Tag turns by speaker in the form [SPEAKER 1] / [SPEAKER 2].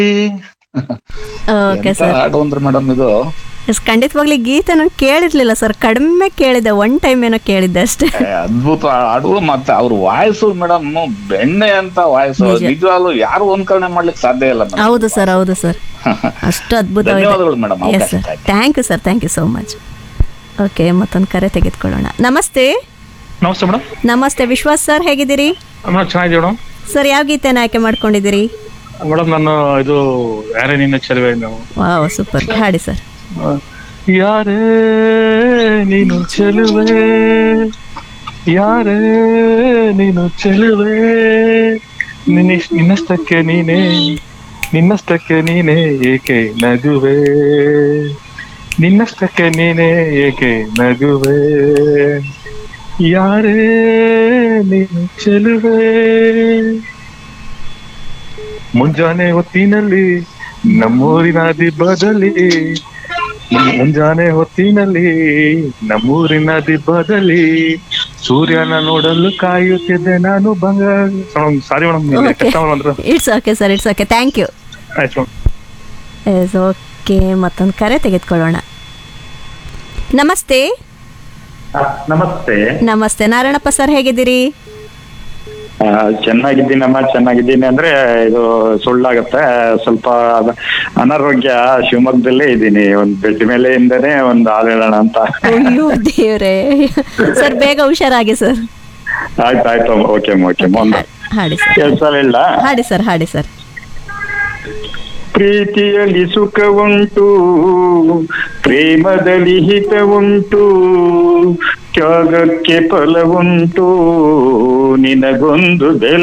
[SPEAKER 1] Okay
[SPEAKER 2] ಎಂತ
[SPEAKER 1] sir
[SPEAKER 2] ಹಾಡು ಅಂದ್ರೆ ಮೇಡಮ್ ಇದು
[SPEAKER 1] ಎಸ್ ಖಂಡಿತವಾಗ್ಲಿ ಗೀತೆ ನಾನು ಕೇಳಿರ್ಲಿಲ್ಲ ಸರ್ ಕಡಿಮೆ ಕೇಳಿದ್ದೆ ಒನ್ ಟೈಮ್ ಏನೋ ಕೇಳಿದ್ದೆ ಅಷ್ಟೇ
[SPEAKER 2] ಏ, ಅದ್ಭುತ ಹಾಡು ಮತ್ತೆ ಅವ್ರ ವಾಯ್ಸು ಮೇಡಮ್ ಬೆಣ್ಣೆ ಅಂತ ವಾಯ್ಸು
[SPEAKER 1] ನಿಜ.
[SPEAKER 2] ನಿಜವಾಗ್ಲು ಯಾರು ಒಂದ್ಕರಣೆ ಮಾಡ್ಲಿಕ್ಕೆ ಸಾಧ್ಯ ಇಲ್ಲ madam.
[SPEAKER 1] ಹೌದು ಸರ್ ಹೌದು ಸರ್ ಅಷ್ಟು ಅದ್ಭುತವಾಗಿದೆ
[SPEAKER 2] ಧನ್ಯವಾದಗಳು madam
[SPEAKER 1] yes sir thank you sir thank you so much okay ಮತ್ತೊಂದು ಕರೆ ತೆಗೆದುಕೊಳ್ಳೋಣ ನಮಸ್ತೆ
[SPEAKER 3] ನಮಸ್ತೆ ಮೇಡಮ್
[SPEAKER 1] ನಮಸ್ತೆ ವಿಶ್ವಾಸ್ ಸರ್ ಹೇಗಿದ್ದೀರಿ
[SPEAKER 3] ಮೇಡಮ್ ಚೆನ್ನಾಗಿದೆ ಮೇಡಮ್
[SPEAKER 1] ಸರ್ ಯಾವ ಗೀತೆನ ಆಯ್ಕೆ ಮಾಡ್ಕೊಂಡಿದ್ದೀರಿ
[SPEAKER 3] ಮೇಡಮ್ ನಾನು ಇದು ಯಾರೇ ನಿನ್ನ ಚೆಲುವೆ ನಾವು
[SPEAKER 1] ವಾವ್ ಸೂಪರ್ ಹಾಡಿ ಸರ್
[SPEAKER 3] ಯಾರೇ ನೀನು ಚೆಲುವೆ ಯಾರೇ ನೀನು ಚೆಲುವೆ ನಿನ್ನಿಸ್- ನಿನ್ನಷ್ಟಕ್ಕೆ ನೀನೇ ನಿನ್ನಷ್ಟಕ್ಕೆ ನೀನೇ ಏಕೆ ನಗುವೆ ನಿನ್ನಷ್ಟಕ್ಕೆ ನೀನೇ ಏಕೆ ನಗುವೆ ಯಾರೇ ನೀನು ಚೆಲುವೆ ಮುಂಜಾನೆ ಹೊತ್ತಿನಲ್ಲಿ ನಮ್ಮೂರಿನ ದಿಬ್ಬದಲ್ಲಿ ಮುಂಜಾನೆ ಹೊತ್ತಿನಲ್ಲಿ ನಮ್ಮೂರಿನ ದಿಬ್ಬದಲ್ಲಿ ಸೂರ್ಯನ ನೋಡಲು ಕಾಯುತ್ತಿದ್ದೆ ನಾನು ಬಂಗಾರ ಸಾರಿ ಮೇಡಮ್
[SPEAKER 1] Okay.
[SPEAKER 3] ಕಷ್ಟ ಅಂದ್ರೆ
[SPEAKER 1] it's okay sir it's okay thank you
[SPEAKER 3] ಆಯ್ತು ಮೇಡಮ್
[SPEAKER 1] ಎಸ್ ಓಕೆ ಮತ್ತೊಂದು ಕರೆ ತೆಗೆದುಕೊಳ್ಳೋಣ ನಮಸ್ತೆ
[SPEAKER 4] ನಮಸ್ತೆ
[SPEAKER 1] ನಮಸ್ತೆ ನಾರಾಯಣಪ್ಪ ಸರ್ ಹೇಗಿದ್ದೀರಿ
[SPEAKER 4] ಆ, ಚೆನ್ನಾಗಿದ್ದೀನಮ್ಮ ಚೆನ್ನಾಗಿದ್ದೀನಿ ಅಂದ್ರೆ ಇದು ಸುಳ್ಳಾಗತ್ತೆ ಸ್ವಲ್ಪ ಅದ- ಅನಾರೋಗ್ಯ ಶಿವಮೊಗ್ಗದಲ್ಲೇ ಇದ್ದೀನಿ ಒಂದ್ ಬೆಟ್ಟ ಮೇಲೆ ಇಂದನೇ ಒಂದು ಹಾಲು ಹೇಳೋಣ ಅಂತ
[SPEAKER 1] ಅಯ್ಯೋ ದೇವ್ರೆ ಸರ್ ಬೇಗ ಹುಷಾರಾಗಿ ಸರ್
[SPEAKER 4] ಆಯ್ತು ಆಯ್ತು ಓಕೆ ಓಕೆ ಮುಂದೆ
[SPEAKER 1] ಹಾಡಿ ಸರ್
[SPEAKER 4] ಕೆಲಸ ಹೇಳ
[SPEAKER 1] ಹಾಡಿ ಸರ್ ಹಾಡಿ ಸರ್
[SPEAKER 4] ಪ್ರೀತಿಯಲ್ಲಿ ಸುಖ ಉಂಟು ಪ್ರೇಮದಲ್ಲಿ ಹಿತ ಉಂಟು ತ್ಯಾಗಕ್ಕೆ ಫಲ ಉಂಟು ನಿನಗೊಂದು ಬೆಲೆ